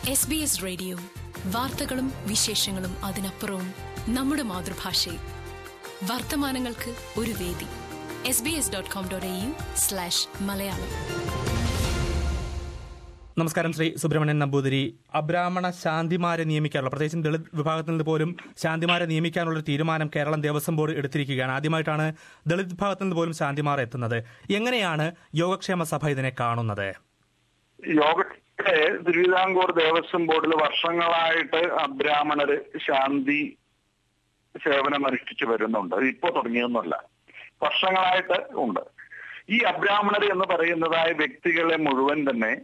S B S radio വാർത്തകളും വിശേഷങ്ങളും അതിനപ്പുറവും നമ്മുടെ മാതൃഭാഷയിൽ വർത്തമാനങ്ങൾക്ക് ഒരു വേദി S B S dot com dot A U slash Malayalam നമസ്കാരം ശ്രീ സുബ്രഹ്മണ്യൻ നമ്പൂതിരി അബ്രാഹ്മണ ശാന്തിമാരെ നിയമിക്കാനുള്ള പ്രത്യേകിച്ചും ദളിത് വിഭാഗത്തിൽ നിന്ന് പോലും ശാന്തിമാരെ നിയമിക്കാനുള്ള ഒരു തീരുമാനം കേരളം ദേവസ്വം ബോർഡ് എടുത്തിരിക്കുകയാണ് ആദ്യമായിട്ടാണ് ദളിത് വിഭാഗത്തിൽ നിന്ന് പോലും ശാന്തിമാർ എത്തുന്നത് എങ്ങനെയാണ് യോഗക്ഷേമ സഭ ഇതിനെ കാണുന്നത് യോഗത്തെ തിരുവിതാംകൂർ ദേവസ്വം ബോർഡിൽ വർഷങ്ങളായിട്ട് അബ്രാഹ്മണര് ശാന്തി സേവനം അനുഷ്ഠിച്ചു വരുന്നുണ്ട് ഇപ്പോ തുടങ്ങിയൊന്നുമല്ല വർഷങ്ങളായിട്ട് ഉണ്ട് ഈ അബ്രാഹ്മണർ എന്ന് പറയുന്നതായ വ്യക്തികളെ മുഴുവൻ തന്നെ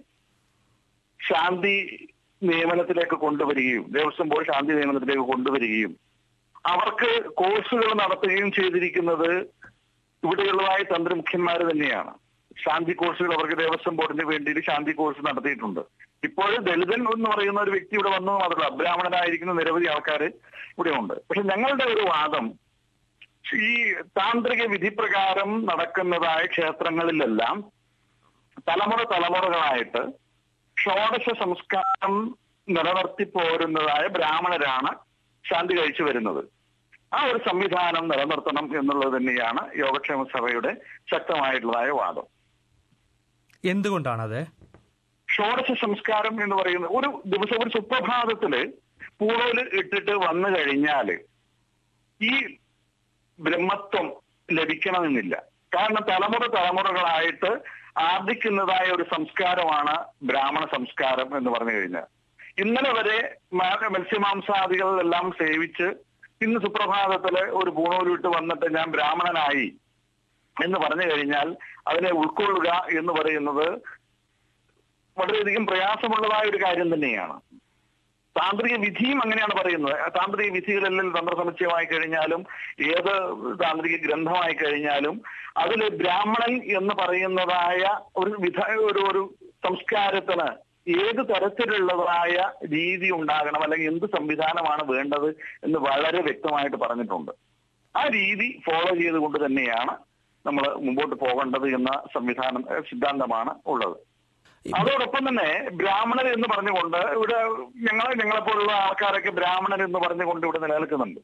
ശാന്തി നിയമനത്തിലേക്ക് കൊണ്ടുവരികയും ദേവസ്വം ബോർഡ് ശാന്തി നിയമനത്തിലേക്ക് കൊണ്ടുവരികയും അവർക്ക് കോഴ്സുകൾ നടത്തുകയും ചെയ്തിരിക്കുന്നത് ഇവിടെയുള്ളതായ തന്ത്രമുഖ്യന്മാർ തന്നെയാണ് ശാന്തി കോഴ്സുകൾ അവർക്ക് ദേവസ്വം ബോർഡിന് വേണ്ടി ശാന്തി കോഴ്സ് നടത്തിയിട്ടുണ്ട് ഇപ്പോൾ ദളിതൻ എന്ന് പറയുന്ന ഒരു വ്യക്തി ഇവിടെ വന്നത് മാത്രമല്ല അബ്രാഹ്മണനായിരിക്കുന്ന നിരവധി ആൾക്കാർ ഇവിടെ ഉണ്ട് പക്ഷെ ഞങ്ങളുടെ ഒരു വാദം ഈ താന്ത്രിക വിധിപ്രകാരം നടക്കുന്നതായ ക്ഷേത്രങ്ങളിലെല്ലാം തലമുറ തലമുറകളായിട്ട് ഷോഡശ സംസ്കാരം നിലനിർത്തി പോരുന്നതായ ബ്രാഹ്മണരാണ് ശാന്തി കഴിച്ചു വരുന്നത് ആ ഒരു സംവിധാനം നിലനിർത്തണം എന്നുള്ളത് തന്നെയാണ് യോഗക്ഷേമ സഭയുടെ ശക്തമായിട്ടുള്ളതായ വാദം എന്തുകൊണ്ടാണത് ഷോഡശ സംസ്കാരം എന്ന് പറയുന്നത് ഒരു ദിവസം ഒരു സുപ്രഭാതത്തില് പൂളോല് ഇട്ടിട്ട് വന്നു കഴിഞ്ഞാല് ഈ ബ്രഹ്മത്വം ലഭിക്കണമെന്നില്ല കാരണം തലമുറ തലമുറകളായിട്ട് ആർജിക്കുന്നതായ ഒരു സംസ്കാരമാണ് ബ്രാഹ്മണ സംസ്കാരം എന്ന് പറഞ്ഞു കഴിഞ്ഞാൽ ഇന്നലെ വരെ മ- മത്സ്യമാംസാദികളെല്ലാം സേവിച്ച് ഇന്ന് സുപ്രഭാതത്തില് ഒരു പൂണൂരിട്ട് വന്നിട്ട് ഞാൻ ബ്രാഹ്മണനായി എന്ന് പറഞ്ഞു കഴിഞ്ഞാൽ അതിനെ ഉൾക്കൊള്ളുക എന്ന് പറയുന്നത് വളരെയധികം പ്രയാസമുള്ളതായ ഒരു കാര്യം തന്നെയാണ് താന്ത്രിക വിധിയും അങ്ങനെയാണ് പറയുന്നത് താന്ത്രിക വിധികളെല്ലാം തന്ത്രസമുച്ചയമായി കഴിഞ്ഞാലും ഏത് താന്ത്രിക ഗ്രന്ഥമായി കഴിഞ്ഞാലും അതിൽ ബ്രാഹ്മണൻ എന്ന് പറയുന്നതായ ഒരു വിധ ഒരു ഒരു സംസ്കാരത്തിന് ഏത് തരത്തിലുള്ളതായ രീതി ഉണ്ടാകണം അല്ലെങ്കിൽ എന്ത് സംവിധാനമാണ് വേണ്ടത് എന്ന് വളരെ വ്യക്തമായിട്ട് പറഞ്ഞിട്ടുണ്ട് ആ രീതി ഫോളോ ചെയ്തുകൊണ്ട് തന്നെയാണ് നമ്മൾ മുമ്പോട്ട് പോകേണ്ടത് എന്ന സംവിധാനം ഏഹ് സിദ്ധാന്തമാണ് ഉള്ളത് അതോടൊപ്പം തന്നെ ബ്രാഹ്മണർ എന്ന് പറഞ്ഞുകൊണ്ട് ഇവിടെ ഞങ്ങൾ ഞങ്ങളെപ്പോലുള്ള ആൾക്കാരൊക്കെ ബ്രാഹ്മണർ എന്ന് പറഞ്ഞുകൊണ്ട് ഇവിടെ നിലനിൽക്കുന്നുണ്ട്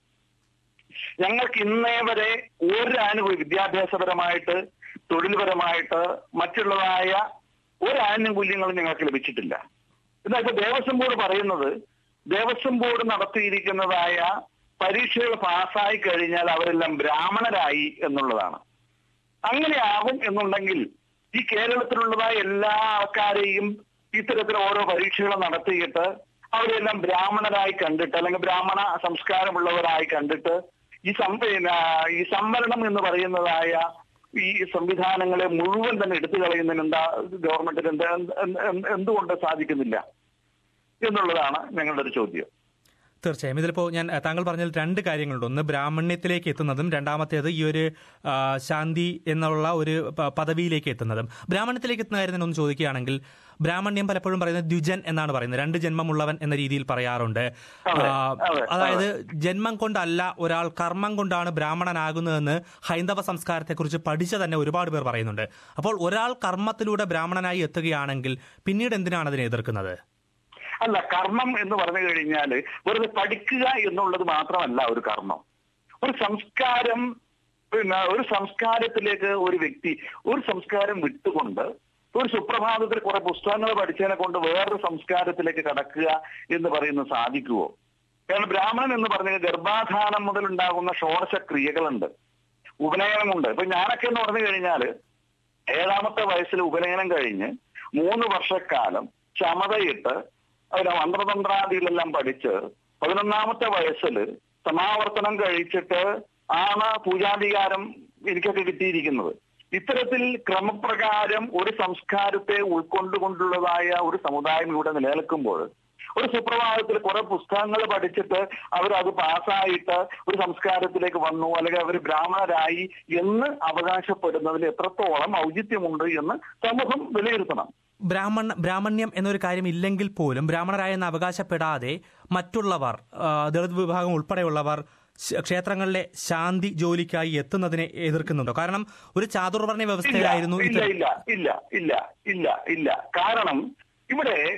ഞങ്ങൾക്ക് ഇന്നേ വരെ ഒരു ആനുകൂല്യം വിദ്യാഭ്യാസപരമായിട്ട് തൊഴിൽപരമായിട്ട് മറ്റുള്ളതായ ഒരു ആനുകൂല്യങ്ങളും ഞങ്ങൾക്ക് ലഭിച്ചിട്ടില്ല എന്നാൽ ഇപ്പൊ ദേവസ്വം ബോർഡ് പറയുന്നത് ദേവസ്വം ബോർഡ് നടത്തിയിരിക്കുന്നതായ പരീക്ഷകൾ പാസ്സായി കഴിഞ്ഞാൽ അവരെല്ലാം ബ്രാഹ്മണരായി എന്നുള്ളതാണ് അങ്ങനെ ആകും എന്നുണ്ടെങ്കിൽ ഈ കേരളത്തിലുള്ളതായ എല്ലാ ആൾക്കാരെയും ഇത്തരത്തിൽ ഓരോ പരീക്ഷകൾ നടത്തിയിട്ട് അവരെല്ലാം ബ്രാഹ്മണരായി കണ്ടിട്ട് അല്ലെങ്കിൽ ബ്രാഹ്മണ സംസ്കാരമുള്ളവരായി കണ്ടിട്ട് ഈ സം പിന്നെ ഈ സംവരണം എന്ന് പറയുന്നതായ ഈ സംവിധാനങ്ങളെ മുഴുവൻ തന്നെ എടുത്തു കളയുന്നതിന് എന്താ ഗവൺമെന്റിന് എന്താ എന്ത് എന്ത് എന്തുകൊണ്ട് സാധിക്കുന്നില്ല എന്നുള്ളതാണ് ഞങ്ങളുടെ ഒരു ചോദ്യം തീർച്ചയായും ഇതിലിപ്പോൾ ഞാൻ അഹ്, താങ്കൾ പറഞ്ഞതിൽ രണ്ട് കാര്യങ്ങളുണ്ട് ഒന്ന് ബ്രാഹ്മണ്യത്തിലേക്ക് എത്തുന്നതും രണ്ടാമത്തേത് ഈ ഒരു ആ, ശാന്തി എന്നുള്ള ഒരു പ- പദവിയിലേക്ക് എത്തുന്നതും ബ്രാഹ്മണ്യത്തിലേക്ക് എത്തുന്ന കാര്യം തന്നെ ഒന്ന് ചോദിക്കുകയാണെങ്കിൽ ബ്രാഹ്മണ്യം പലപ്പോഴും പറയുന്നത് ദ്വിജൻ എന്നാണ് പറയുന്നത് രണ്ട് ജന്മമുള്ളവൻ എന്ന രീതിയിൽ പറയാറുണ്ട് അതെ, ആ, അതെ, അതായത് ജന്മം കൊണ്ടല്ല ഒരാൾ കർമ്മം കൊണ്ടാണ് ബ്രാഹ്മണനാകുന്നതെന്ന് ഹൈന്ദവ സംസ്കാരത്തെക്കുറിച്ച് പഠിച്ച തന്നെ ഒരുപാട് പേർ പറയുന്നുണ്ട് അപ്പോൾ ഒരാൾ കർമ്മത്തിലൂടെ ബ്രാഹ്മണനായി എത്തുകയാണെങ്കിൽ പിന്നീട് എന്തിനാണ് അതിനെ എതിർക്കുന്നത് അല്ല കർമ്മം എന്ന് പറഞ്ഞു കഴിഞ്ഞാല് വെറുതെ പഠിക്കുക എന്നുള്ളത് മാത്രമല്ല ഒരു കർമ്മം ഒരു സംസ്കാരം പിന്നെ ഒരു സംസ്കാരത്തിലേക്ക് ഒരു വ്യക്തി ഒരു സംസ്കാരം വിട്ടുകൊണ്ട് ഒരു സുപ്രഭാതത്തിൽ കുറെ പുസ്തകങ്ങൾ പഠിച്ചതിനെ കൊണ്ട് വേറൊരു സംസ്കാരത്തിലേക്ക് കടക്കുക എന്ന് പറയുന്നത് സാധിക്കുവോ കാരണം ബ്രാഹ്മണൻ എന്ന് പറഞ്ഞാൽ ഗർഭാധാനം മുതൽ ഉണ്ടാകുന്ന ഷോഡശ ക്രിയകളുണ്ട് ഉപനയനമുണ്ട് ഇപ്പൊ ഞാനൊക്കെ എന്ന് പറഞ്ഞു കഴിഞ്ഞാല് ഏഴാമത്തെ വയസ്സിൽ ഉപനയനം കഴിഞ്ഞ് മൂന്ന് വർഷക്കാലം ചമതയിട്ട് അതിന് മന്ത്രതന്ത്രാദികളെല്ലാം പഠിച്ച് പതിനൊന്നാമത്തെ വയസ്സിൽ സമാവർത്തനം കഴിച്ചിട്ട് ആണ് പൂജാധികാരം എനിക്കൊക്കെ കിട്ടിയിരിക്കുന്നത് ഇത്തരത്തിൽ ക്രമപ്രകാരം ഒരു സംസ്കാരത്തെ ഉൾക്കൊണ്ടുകൊണ്ടുള്ളതായ ഒരു സമുദായം ഇവിടെ നിലനിൽക്കുമ്പോൾ ഒരു സുപ്രഭാതത്തിൽ കുറെ പുസ്തകങ്ങൾ പഠിച്ചിട്ട് അവരത് പാസ്സായിട്ട് ഒരു സംസ്കാരത്തിലേക്ക് വന്നു അല്ലെങ്കിൽ അവർ ബ്രാഹ്മണരായി എന്ന് അവകാശപ്പെടുന്നതിൽ എത്രത്തോളം ഔചിത്യമുണ്ട് എന്ന് സമൂഹം വിലയിരുത്തണം ബ്രാഹ്മണ ബ്രാഹ്മണ്യം എന്നൊരു കാര്യം ഇല്ലെങ്കിൽ പോലും ബ്രാഹ്മണരായെന്ന് അവകാശപ്പെടാതെ മറ്റുള്ളവർ ആ, ദളിത് വിഭാഗം ഉൾപ്പെടെയുള്ളവർ ശ- ക്ഷേത്രങ്ങളിലെ ശാന്തി ജോലിക്കായി എത്തുന്നതിനെ എതിർക്കുന്നുണ്ടോ കാരണം ഒരു ചാതുർവർണ്ണ ഇല്ല വ്യവസ്ഥയിലായിരുന്നു ഇല്ല ഇത് ഇല്ല ഇല്ല ഇല്ല ഇല്ല ഇല്ല കാരണം ഇവിടെ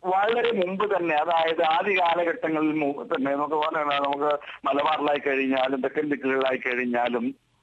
വളരെ മുമ്പ് തന്നെ അതായത് ആദ്യ കാലഘട്ടങ്ങളിൽ മു- തന്നെ നമുക്ക് പറഞ്ഞാൽ നമുക്ക് മലബാറിലായി കഴിഞ്ഞാലും തെക്കൻ ദിക്കുകളിലായി കഴിഞ്ഞാലും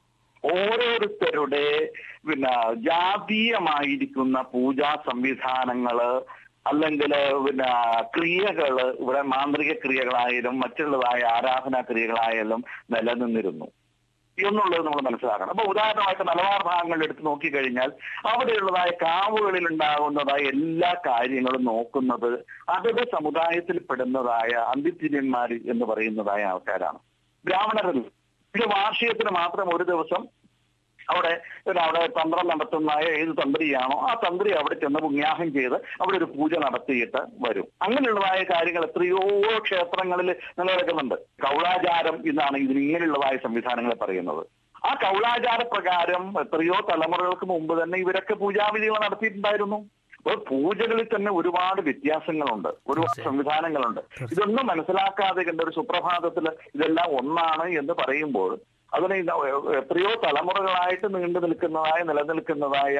ഓരോരുത്തരുടെ പിന്നെ ജാതീയമായിരിക്കുന്ന പൂജാ സംവിധാനങ്ങള് അല്ലെങ്കിൽ പിന്നെ ക്രിയകള് ഇവിടെ മാന്ത്രിക ക്രിയകളായാലും മറ്റുള്ളതായ ആരാധനാ ക്രിയകളായാലും നിലനിന്നിരുന്നു എന്നുള്ളത് നമ്മൾ മനസ്സിലാക്കണം അപ്പൊ ഉദാഹരണമായിട്ട് മലബാർ ഭാഗങ്ങളിൽ എടുത്ത് നോക്കിക്കഴിഞ്ഞാൽ അവിടെയുള്ളതായ കാവുകളിൽ ഉണ്ടാകുന്നതായ എല്ലാ കാര്യങ്ങളും നോക്കുന്നത് അതത് സമുദായത്തിൽ പെടുന്നതായ അന്തിത്തിര്യന്മാർ എന്ന് പറയുന്നതായ ആൾക്കാരാണ് ബ്രാഹ്മണരിൽ ഇത് വാർഷികത്തിന് മാത്രം ഒരു ദിവസം അവിടെ പിന്നെ അവിടെ തന്ത്രം നടത്തുന്നതായ ഏത് തന്ത്രിയാണോ ആ തന്ത്രി അവിടെ ചെന്ന് പുണ്യാഹം ചെയ്ത് അവിടെ ഒരു പൂജ നടത്തിയിട്ട് വരും അങ്ങനെയുള്ളതായ കാര്യങ്ങൾ എത്രയോ ക്ഷേത്രങ്ങളിൽ നിലനിൽക്കുന്നുണ്ട് കൗളാചാരം എന്നാണ് ഇതിന് ഇങ്ങനെയുള്ളതായ സംവിധാനങ്ങളെ പറയുന്നത് ആ കൗളാചാര പ്രകാരം എത്രയോ തലമുറകൾക്ക് മുമ്പ് തന്നെ ഇവരൊക്കെ പൂജാവിധികൾ നടത്തിയിട്ടുണ്ടായിരുന്നു അപ്പോൾ പൂജകളിൽ തന്നെ ഒരുപാട് വ്യത്യാസങ്ങളുണ്ട് ഒരുപാട് സംവിധാനങ്ങളുണ്ട് ഇതൊന്നും മനസ്സിലാക്കാതെ കണ്ട ഒരു സുപ്രഭാതത്തിൽ ഇതെല്ലാം ഒന്നാണ് എന്ന് പറയുമ്പോൾ അതിന് ഇത് എത്രയോ തലമുറകളായിട്ട് നീണ്ടു നിൽക്കുന്നതായ നിലനിൽക്കുന്നതായ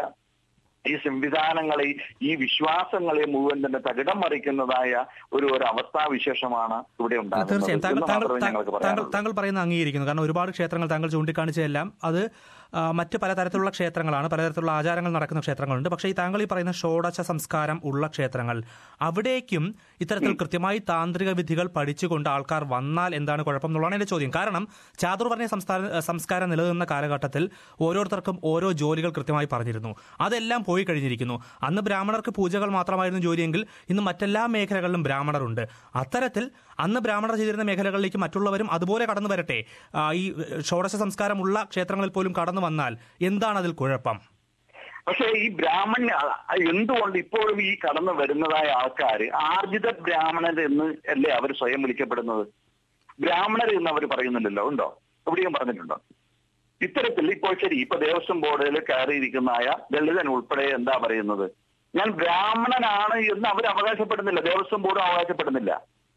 ഈ സംവിധാനങ്ങളെ ഈ വിശ്വാസങ്ങളെ മുഴുവൻ തന്നെ തകിടം മറിക്കുന്നതായ ഒരു ഒരു അവസ്ഥാവിശേഷമാണ് ഇവിടെ ഉണ്ടാകുന്നത് തീർച്ചയായും താങ്കൾ എന്ന് താങ്കൾ മാത്രമേ ഞങ്ങൾക്ക് താങ്കൾ പറയാനുള്ളൂ താങ്കൾ പറയുന്ന അംഗീകരിക്കുന്നു കാരണം ഒരുപാട് ക്ഷേത്രങ്ങൾ താങ്കൾ ചൂണ്ടിക്കാണിച്ചതെല്ലാം അത് ആ, മറ്റ് പലതരത്തിലുള്ള ക്ഷേത്രങ്ങളാണ് പലതരത്തിലുള്ള ആചാരങ്ങൾ നടക്കുന്ന ക്ഷേത്രങ്ങളുണ്ട് പക്ഷേ ഈ താങ്കൾ ഈ പറയുന്ന ഷോഡശ സംസ്കാരം ഉള്ള ക്ഷേത്രങ്ങൾ അവിടേക്കും ഇത്തരത്തിൽ കൃത്യമായി താന്ത്രിക വിധികൾ പഠിച്ചുകൊണ്ട് ആൾക്കാർ വന്നാൽ എന്താണ് കുഴപ്പം എന്നുള്ളതാണ് എന്റെ ചോദ്യം കാരണം ചാതുർവർണ്ണ സംസ്ഥാന സംസ്കാരം നിലനിന്ന കാലഘട്ടത്തിൽ ഓരോരുത്തർക്കും ഓരോ ജോലികൾ കൃത്യമായി പറഞ്ഞിരുന്നു അതെല്ലാം പോയി കഴിഞ്ഞിരിക്കുന്നു അന്ന് ബ്രാഹ്മണർക്ക് പൂജകൾ മാത്രമായിരുന്നു ജോലിയെങ്കിൽ ഇന്ന് മറ്റെല്ലാ മേഖലകളിലും ബ്രാഹ്മണരുണ്ട് അത്തരത്തിൽ അന്ന് ബ്രാഹ്മണർ ചെയ്തിരുന്ന മേഖലകളിലേക്ക് മറ്റുള്ളവരും അതുപോലെ കടന്നു വരട്ടെ ആ, ഈ ഷോഡശ സംസ്കാരമുള്ള ക്ഷേത്രങ്ങളിൽ പോലും കടന്നു വന്നാൽ എന്താണ് അതിൽ കുഴപ്പം പക്ഷേ ഈ ബ്രാഹ്മണ്യ എന്തുകൊണ്ട് ഇപ്പോഴും ഈ കടന്നു വരുന്നതായ ആൾക്കാർ ആർജിത ബ്രാഹ്മണർ എന്ന് അല്ലേ അവർ സ്വയം വിളിക്കപ്പെടുന്നത് ബ്രാഹ്മണർ എന്ന് അവർ പറയുന്നില്ലല്ലോ ഉണ്ടോ എവിടെയും പറഞ്ഞിട്ടുണ്ടോ ഇത്തരത്തിൽ ഇപ്പോൾ ശരി ഇപ്പൊ ദേവസ്വം ബോർഡിൽ കയറിയിരിക്കുന്നതായ ദളിതൻ ഉൾപ്പെടെ എന്താ പറയുന്നത് ഞാൻ ബ്രാഹ്മണനാണ് എന്ന് അവർ അവകാശപ്പെടുന്നില്ല ദേവസ്വം ബോർഡ് അവകാശപ്പെടുന്നില്ല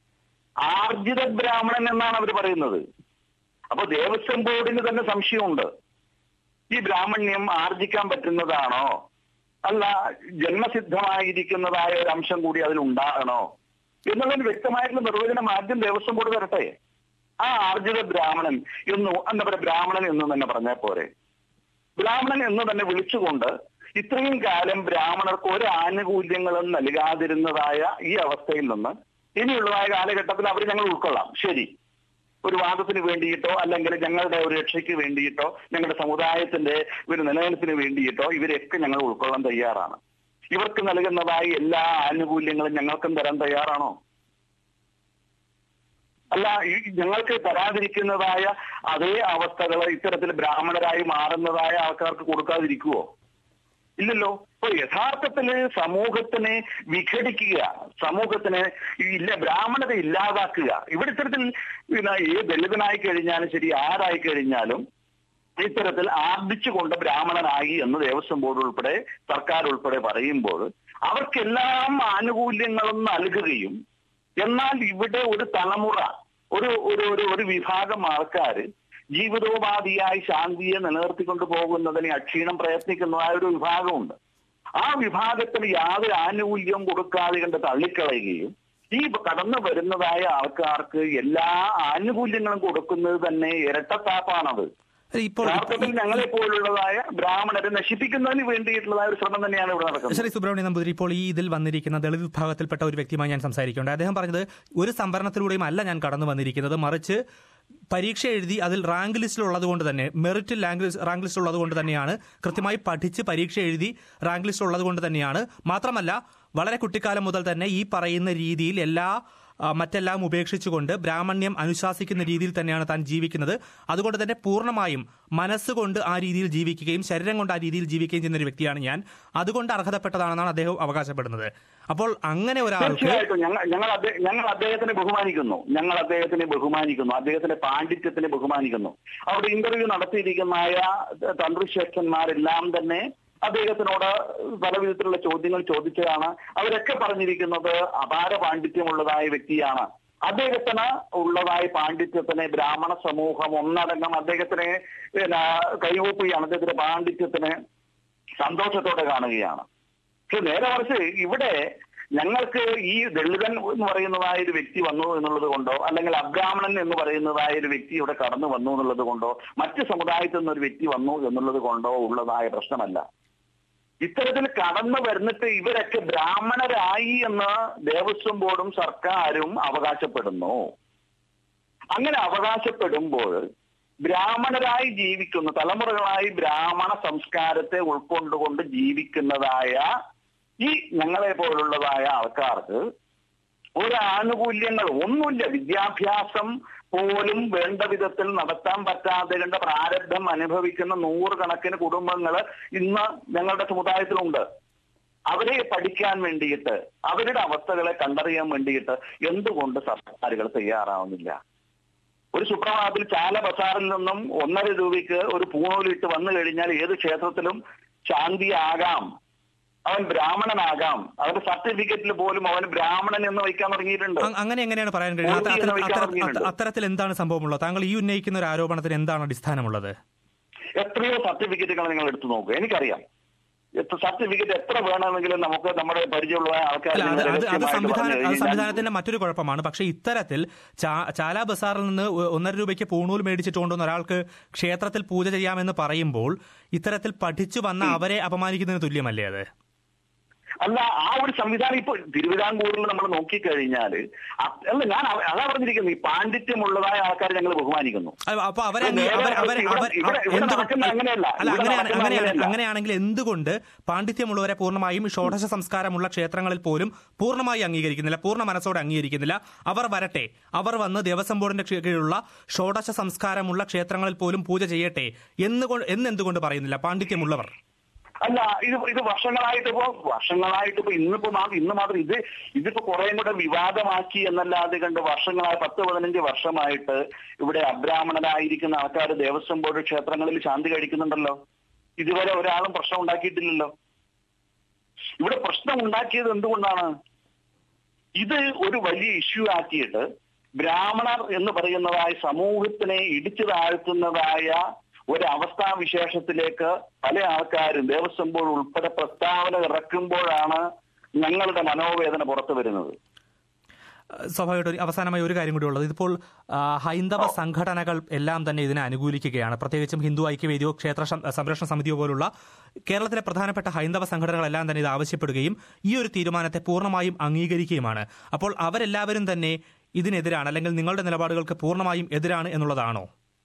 ആർജിത ബ്രാഹ്മണൻ എന്നാണ് അവർ പറയുന്നത് അപ്പൊ ദേവസ്വം ബോർഡിന് തന്നെ സംശയമുണ്ട് ഈ ബ്രാഹ്മണ്യം ആർജിക്കാൻ പറ്റുന്നതാണോ അല്ല ജന്മസിദ്ധമായിരിക്കുന്നതായ ഒരു അംശം കൂടി അതിൽ ഉണ്ടാകണോ എന്നുള്ളതിന് വ്യക്തമായിട്ടുള്ള നിർവചനം ആദ്യം ദേവസ്വം ബോർഡ് തരട്ടെ ആ ആർജിത ബ്രാഹ്മണൻ എന്ന് എന്താ പറയുക ബ്രാഹ്മണൻ എന്ന് തന്നെ പറഞ്ഞാൽ പോരെ ബ്രാഹ്മണൻ എന്ന് തന്നെ വിളിച്ചുകൊണ്ട് ഇത്രയും കാലം ബ്രാഹ്മണർക്ക് ഒരു ആനുകൂല്യങ്ങളും നൽകാതിരുന്നതായ ഈ അവസ്ഥയിൽ നിന്ന് ഇനിയുള്ളതായ കാലഘട്ടത്തിൽ അവർ ഞങ്ങൾ ഉൾക്കൊള്ളാം ശരി ഒരു വാദത്തിന് വേണ്ടിയിട്ടോ അല്ലെങ്കിൽ ഞങ്ങളുടെ ഒരു രക്ഷയ്ക്ക് വേണ്ടിയിട്ടോ ഞങ്ങളുടെ സമുദായത്തിന്റെ ഒരു നിലനിൽപ്പിന് വേണ്ടിയിട്ടോ ഇവരെയൊക്കെ ഞങ്ങൾ ഉൾക്കൊള്ളാൻ തയ്യാറാണ് ഇവർക്ക് നൽകുന്നതായ എല്ലാ ആനുകൂല്യങ്ങളും ഞങ്ങൾക്കും തരാൻ തയ്യാറാണോ അല്ല ഈ ഞങ്ങൾക്ക് തരാതിരിക്കുന്നതായ അതേ അവസ്ഥകൾ ഇത്തരത്തിൽ ബ്രാഹ്മണരായി മാറുന്നതായ ആൾക്കാർക്ക് കൊടുക്കാതിരിക്കുവോ ഇല്ലല്ലോ ഇപ്പൊ യഥാർത്ഥത്തില് സമൂഹത്തിനെ വിഘടിക്കുക സമൂഹത്തിന് ഇല്ല ബ്രാഹ്മണത ഇല്ലാതാക്കുക ഇവിടെ ഇത്തരത്തിൽ പിന്നെ ഏത് ദളിതനായി കഴിഞ്ഞാലും ശരി ആരായി കഴിഞ്ഞാലും ഇത്തരത്തിൽ ആർജിച്ചുകൊണ്ട് ബ്രാഹ്മണനായി എന്ന് ദേവസ്വം ബോർഡ് ഉൾപ്പെടെ സർക്കാർ ഉൾപ്പെടെ പറയുമ്പോൾ അവർക്കെല്ലാം ആനുകൂല്യങ്ങളും നൽകുകയും എന്നാൽ ഇവിടെ ഒരു തലമുറ ഒരു ഒരു ഒരു ഒരു വിഭാഗം ആൾക്കാർ ജീവിതോപാധിയായി ശാന്തിയെ നിലനിർത്തിക്കൊണ്ട് പോകുന്നതിന് അക്ഷീണം പ്രയത്നിക്കുന്നതായ ഒരു വിഭാഗമുണ്ട് ആ വിഭാഗത്തിന് യാതൊരു ആനുകൂല്യവും കൊടുക്കാതെ കണ്ട് തള്ളിക്കളയുകയും ഈ കടന്നു വരുന്നതായ ആൾക്കാർക്ക് എല്ലാ ആനുകൂല്യങ്ങളും കൊടുക്കുന്നത് തന്നെ ഇരട്ടത്താപ്പാണത് ഇപ്പോൾ യഥാർത്ഥത്തിൽ ഞങ്ങളെ പോലുള്ളതായ ബ്രാഹ്മണരെ നശിപ്പിക്കുന്നതിന് വേണ്ടിയിട്ടുള്ളതായ ഒരു ശ്രമം തന്നെയാണ് ഇവിടെ നടക്കുന്നത് ശ്രീ സുബ്രഹ്മണ്യ നമ്പൂതിരി ഇപ്പോൾ ഈ ഇതിൽ വന്നിരിക്കുന്ന ദളിത് വിഭാഗത്തിൽപ്പെട്ട ഒരു വ്യക്തിയുമായി ഞാൻ സംസാരിക്കുകയുണ്ട് അദ്ദേഹം പറഞ്ഞത് ഒരു സംവരണത്തിലൂടെയും അല്ല ഞാൻ കടന്നു വന്നിരിക്കുന്നത് മറിച്ച് പരീക്ഷ എഴുതി അതിൽ റാങ്ക് ലിസ്റ്റിൽ ഉള്ളത് കൊണ്ട് തന്നെ മെറിറ്റിൽ റാങ്ക് ലിസ്റ്റ് റാങ്ക് ലിസ്റ്റ് ഉള്ളത് കൊണ്ട് തന്നെയാണ് കൃത്യമായി പഠിച്ച് പരീക്ഷ എഴുതി റാങ്ക് ലിസ്റ്റ് ഉള്ളത് കൊണ്ട് തന്നെയാണ് മാത്രമല്ല വളരെ കുട്ടിക്കാലം മുതൽ തന്നെ ഈ പറയുന്ന രീതിയിൽ എല്ലാ ആ, മറ്റെല്ലാം ഉപേക്ഷിച്ചുകൊണ്ട് ബ്രാഹ്മണ്യം അനുശാസിക്കുന്ന രീതിയിൽ തന്നെയാണ് താൻ ജീവിക്കുന്നത് അതുകൊണ്ട് തന്നെ പൂർണ്ണമായും മനസ്സുകൊണ്ട് ആ രീതിയിൽ ജീവിക്കുകയും ശരീരം കൊണ്ട് ആ രീതിയിൽ ജീവിക്കുകയും ചെയ്യുന്ന ഒരു വ്യക്തിയാണ് ഞാൻ അതുകൊണ്ട് അർഹതപ്പെട്ടതാണെന്നാണ് അദ്ദേഹം അവകാശപ്പെടുന്നത് അപ്പോൾ അങ്ങനെ ഒരാൾക്ക് തീർച്ചയായിട്ടും ഞങ്ങൾ ഞങ്ങൾ അദ്ദേഹ- ഞങ്ങൾ അദ്ദേഹത്തിനെ ബഹുമാനിക്കുന്നു ഞങ്ങൾ അദ്ദേഹത്തിനെ ബഹുമാനിക്കുന്നു അദ്ദേഹത്തിന്റെ പാണ്ഡിത്യത്തിനെ ബഹുമാനിക്കുന്നു അവിടെ ഇന്റർവ്യൂ നടത്തിയിരിക്കുന്നതായ തന്ത്രിശ്രേഷ്ഠന്മാരെല്ലാം തന്നെ അദ്ദേഹത്തിനോട് പല വിധത്തിലുള്ള ചോദ്യങ്ങൾ ചോദിച്ചതാണ് അവരൊക്കെ പറഞ്ഞിരിക്കുന്നത് അപാര പാണ്ഡിത്യമുള്ളതായ വ്യക്തിയാണ് അദ്ദേഹത്തിന് ഉള്ളതായ പാണ്ഡിത്യത്തിനെ ബ്രാഹ്മണ സമൂഹം ഒന്നടങ്കം അദ്ദേഹത്തിനെ പിന്നെ കൈകൂപ്പുകയാണ് അദ്ദേഹത്തിന്റെ പാണ്ഡിത്യത്തിന് സന്തോഷത്തോടെ കാണുകയാണ് പക്ഷെ നേരെ മറിച്ച് ഇവിടെ ഞങ്ങൾക്ക് ഈ ദളിതൻ എന്ന് പറയുന്നതായ ഒരു വ്യക്തി വന്നു എന്നുള്ളത് കൊണ്ടോ അല്ലെങ്കിൽ അബ്രാഹ്മണൻ എന്ന് പറയുന്നതായ ഒരു വ്യക്തി ഇവിടെ കടന്നു വന്നു എന്നുള്ളത് കൊണ്ടോ മറ്റ് സമുദായത്തിൽ നിന്ന് ഒരു വ്യക്തി വന്നു എന്നുള്ളത് കൊണ്ടോ ഉള്ളതായ പ്രശ്നമല്ല ഇത്തരത്തിൽ കടന്നു വരുന്നിട്ട് ഇവരൊക്കെ ബ്രാഹ്മണരായി എന്ന് ദേവസ്വം ബോർഡും സർക്കാരും അവകാശപ്പെടുന്നു അങ്ങനെ അവകാശപ്പെടുമ്പോൾ ബ്രാഹ്മണരായി ജീവിക്കുന്ന തലമുറകളായി ബ്രാഹ്മണ സംസ്കാരത്തെ ഉൾക്കൊണ്ടുകൊണ്ട് ജീവിക്കുന്നതായ ഈ ഞങ്ങളെ പോലുള്ളതായ ആൾക്കാർക്ക് ഒരു ആനുകൂല്യങ്ങൾ ഒന്നുമില്ല വിദ്യാഭ്യാസം പോലും വേണ്ട വിധത്തിൽ നടത്താൻ പറ്റാതെ കണ്ട പ്രാരബ്ധം അനുഭവിക്കുന്ന നൂറുകണക്കിന് കുടുംബങ്ങൾ ഇന്ന് ഞങ്ങളുടെ സമുദായത്തിലുണ്ട് അവരെ പഠിക്കാൻ വേണ്ടിയിട്ട് അവരുടെ അവസ്ഥകളെ കണ്ടറിയാൻ വേണ്ടിയിട്ട് എന്തുകൊണ്ട് സർക്കാരുകൾ തയ്യാറാവുന്നില്ല ഒരു സുപ്രഭാതത്തിൽ ചാല ബസാറിൽ നിന്നും ഒന്നര രൂപയ്ക്ക് ഒരു പൂണൂലിട്ട് വന്നു കഴിഞ്ഞാൽ ഏത് ക്ഷേത്രത്തിലും ശാന്തിയാകാം അവൻ ബ്രാഹ്മണനാകാം അവന്റെ സർട്ടിഫിക്കറ്റിൽ പോലും അവൻ ബ്രാഹ്മണൻ എന്ന് വയ്ക്കാൻ തുടങ്ങിയിട്ടുണ്ട് അ- അങ്ങനെ എങ്ങനെയാണ് പറയാൻ കഴിയുന്നത് മോദി അത്തര- എന്ന് വയ്ക്കാൻ അത്തര- തുടങ്ങിയിട്ടുണ്ട്. അത്തരത്തിൽ എന്താണ് സംഭവമുള്ളത് താങ്കൾ ഈ ഉന്നയിക്കുന്ന ഒരു ആരോപണത്തിന് എന്താണ് അടിസ്ഥാനമുള്ളത് എത്രയോ സർട്ടിഫിക്കറ്റുകൾ നിങ്ങൾ എടുത്തു നോക്കുക എനിക്കറിയാം സർട്ടിഫിക്കറ്റ് എത്ര വേണമെങ്കിലും നമുക്ക് നമ്മുടെ പരിചയമുള്ള ആൾക്കാർ അല്ല അത് അത് അത് രഹസ്യമായിട്ട് സംവിധാന പറഞ്ഞു അത് കഴിഞ്ഞാൽ സംവിധാനത്തിന്റെ മറ്റൊരു കുഴപ്പമാണ് പക്ഷെ ഇത്തരത്തിൽ ചാ- ചാല ബസാറിൽ നിന്ന് ഒ- ഒന്നര രൂപയ്ക്ക് പൂണൂൽ മേടിച്ചിട്ട് കൊണ്ടുവന്ന ഒരാൾക്ക് ക്ഷേത്രത്തിൽ പൂജ ചെയ്യാമെന്ന് പറയുമ്പോൾ ഇത്തരത്തിൽ പഠിച്ചു വന്ന അവരെ അപമാനിക്കുന്നതിന് തുല്യമല്ലേ അത് അല്ല ആ ഒരു സംവിധാനം ഇപ്പൊ തിരുവിതാംകൂറിൽ നമ്മൾ നോക്കിക്കഴിഞ്ഞാല് അ- അല്ല ഞാൻ അവ- അതാ പറഞ്ഞിരിക്കുന്നത് ഈ പാണ്ഡിത്യമുള്ളതായ ആൾക്കാരെ ഞങ്ങൾ ബഹുമാനിക്കുന്നു അല്ല, അപ്പൊ അവരെ ഇത് അങ്ങ് നേരെ അവർ- അവർ- ഇവിടെ- അവർ- ഇവിടെ- ഇവിടെ എന്തുകൊണ്ട് നടക്കുന്നത് അങ്ങനെയല്ല. അല്ല ഇവിടെ അങ്ങനെയാണ് നടക്കുന്നത് അങ്ങനെയാണ് അങ്ങനെയല്ല. അങ്ങനെയാണെങ്കിൽ എന്തുകൊണ്ട് പാണ്ഡിത്യമുള്ളവരെ പൂർണ്ണമായും ഷോഡശ സംസ്കാരമുള്ള ക്ഷേത്രങ്ങളിൽ പോലും പൂർണ്ണമായി അംഗീകരിക്കുന്നില്ല പൂർണ്ണ മനസ്സോടെ അംഗീകരിക്കുന്നില്ല അവർ വരട്ടെ അവർ വന്ന് ദേവസ്വം ബോർഡിന്റെ കീ- കീഴിലുള്ള ഷോഡശ സംസ്കാരമുള്ള ക്ഷേത്രങ്ങളിൽ പോലും പൂജ ചെയ്യട്ടെ എന്നുകൊണ്ട് എന്നെന്തുകൊണ്ട് പറയുന്നില്ല പാണ്ഡിത്യമുള്ളവർ അല്ല ഇത് ഇത് വർഷങ്ങളായിട്ട് ഇപ്പോ വർഷങ്ങളായിട്ട് ഇപ്പൊ ഇന്നിപ്പോ മാത്രം ഇന്ന് മാത്രം ഇത് ഇതിപ്പോ കുറേം കൂടെ വിവാദമാക്കി എന്നല്ലാതെ കണ്ട് വർഷങ്ങളായി പത്ത് പതിനഞ്ച് വർഷമായിട്ട് ഇവിടെ അബ്രാഹ്മണരായിരിക്കുന്ന ആൾക്കാർ ദേവസ്വം ബോർഡ് ക്ഷേത്രങ്ങളിൽ ശാന്തി കഴിക്കുന്നുണ്ടല്ലോ ഇതുവരെ ഒരാളും പ്രശ്നം ഉണ്ടാക്കിയിട്ടില്ലല്ലോ ഇവിടെ പ്രശ്നം ഉണ്ടാക്കിയത് എന്തുകൊണ്ടാണ് ഇത് ഒരു വലിയ ഇഷ്യൂ ആക്കിയിട്ട് ബ്രാഹ്മണർ എന്ന് പറയുന്നതായ സമൂഹത്തിനെ ഇടിച്ചു താഴ്ത്തുന്നതായ ഒരവസ്ഥാ വിശേഷത്തിലേക്ക് പല ആൾക്കാരും ദേവസ്വം ബോർഡ് ഉൾപ്പെടെ പ്രസ്താവന ഇറക്കുമ്പോഴാണ് ഞങ്ങളുടെ മനോവേദന പുറത്തു വരുന്നത് സ്വാഭാവികമായിട്ട് ഒരു അവസാനമായി ഒരു കാര്യം കൂടി ഉള്ളത് ഇതിപ്പോൾ ആ, ഹൈന്ദവ സംഘടനകൾ എല്ലാം തന്നെ ഇതിനെ അനുകൂലിക്കുകയാണ് പ്രത്യേകിച്ചും ഹിന്ദു ഐക്യവേദിയോ ക്ഷേത്ര സം- സംരക്ഷണ സമിതിയോ പോലുള്ള കേരളത്തിലെ പ്രധാനപ്പെട്ട ഹൈന്ദവ സംഘടനകളെല്ലാം തന്നെ ഇത് ആവശ്യപ്പെടുകയും ഈ ഒരു തീരുമാനത്തെ പൂർണ്ണമായും അംഗീകരിക്കുകയുമാണ് അപ്പോൾ അവരെല്ലാവരും തന്നെ ഇതിനെതിരാണ് അല്ലെങ്കിൽ നിങ്ങളുടെ നിലപാടുകൾക്ക് പൂർണ്ണമായും എതിരാണ് എന്നുള്ളതാണോ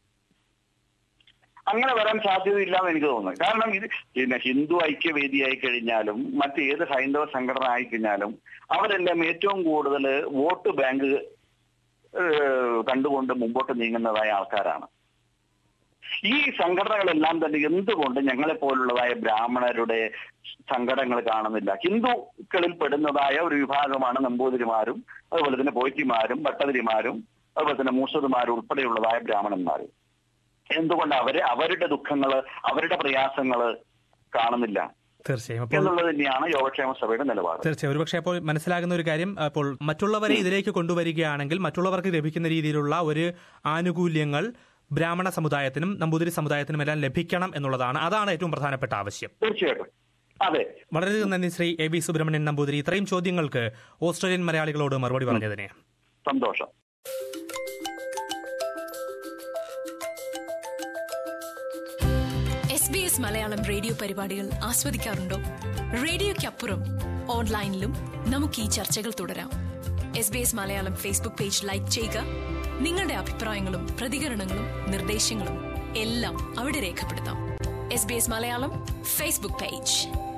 അങ്ങനെ വരാൻ സാധ്യതയില്ല എന്ന് എനിക്ക് തോന്നുന്നു കാരണം ഇത് പിന്നെ ഹിന്ദു ഐക്യവേദിയായി കഴിഞ്ഞാലും മറ്റേത് ഹൈന്ദവ സംഘടന ആയി കഴിഞ്ഞാലും അവരെല്ലാം ഏറ്റവും കൂടുതൽ വോട്ട് ബാങ്ക് ഏഹ്, കണ്ടുകൊണ്ട് മുമ്പോട്ട് നീങ്ങുന്നതായ ആൾക്കാരാണ് ഈ സംഘടനകളെല്ലാം തന്നെ എന്തുകൊണ്ട് ഞങ്ങളെ പോലുള്ളതായ ബ്രാഹ്മണരുടെ സംഘടനകൾ കാണുന്നില്ല ഹിന്ദുക്കളിൽ പെടുന്നതായ ഒരു വിഭാഗമാണ് നമ്പൂതിരിമാരും അതുപോലെ തന്നെ പോറ്റിമാരും ഭട്ടതിരിമാരും അതുപോലെ തന്നെ മൂസതുമാരും ഉൾപ്പെടെയുള്ളതായ ബ്രാഹ്മണന്മാരും എന്തുകൊണ്ട് അവര് അവരുടെ ദുഃഖങ്ങള് അവരുടെ പ്രയാസങ്ങള് കാണുന്നില്ല തീർച്ചയായും അപ്പോൾ എന്നുള്ളത് തന്നെയാണ് യോഗക്ഷേമ സഭയുടെ നിലപാട് തീർച്ചയായും ഒരുപക്ഷെ അപ്പോൾ മനസ്സിലാകുന്ന ഒരു കാര്യം അപ്പോൾ മറ്റുള്ളവരെ ഇതിലേക്ക് കൊണ്ടുവരികയാണെങ്കിൽ മറ്റുള്ളവർക്ക് ലഭിക്കുന്ന രീതിയിലുള്ള ഒരു ആനുകൂല്യങ്ങൾ ബ്രാഹ്മണ സമുദായത്തിനും നമ്പൂതിരി സമുദായത്തിനും എല്ലാം ലഭിക്കണം എന്നുള്ളതാണ് അതാണ് ഏറ്റവും പ്രധാനപ്പെട്ട ആവശ്യം തീർച്ചയായിട്ടും അതെ വളരെയധികം നന്ദി ശ്രീ എ ബി സുബ്രഹ്മണ്യൻ നമ്പൂതിരി ഇത്രയും ചോദ്യങ്ങൾക്ക് ഓസ്ട്രേലിയൻ മലയാളികളോട് മറുപടി പറഞ്ഞതിന് സന്തോഷം S B S Malayalam radio പരിപാടികൾ ആസ്വദിക്കാറുണ്ടോ റേഡിയോയ്ക്കപ്പുറം ഓൺലൈനിലും നമുക്ക് ഈ ചർച്ചകൾ തുടരാം S B S Malayalam Facebook page like ചെയ്യുക നിങ്ങളുടെ അഭിപ്രായങ്ങളും പ്രതികരണങ്ങളും നിർദ്ദേശങ്ങളും എല്ലാം അവിടെ രേഖപ്പെടുത്താം S B S Malayalam Facebook page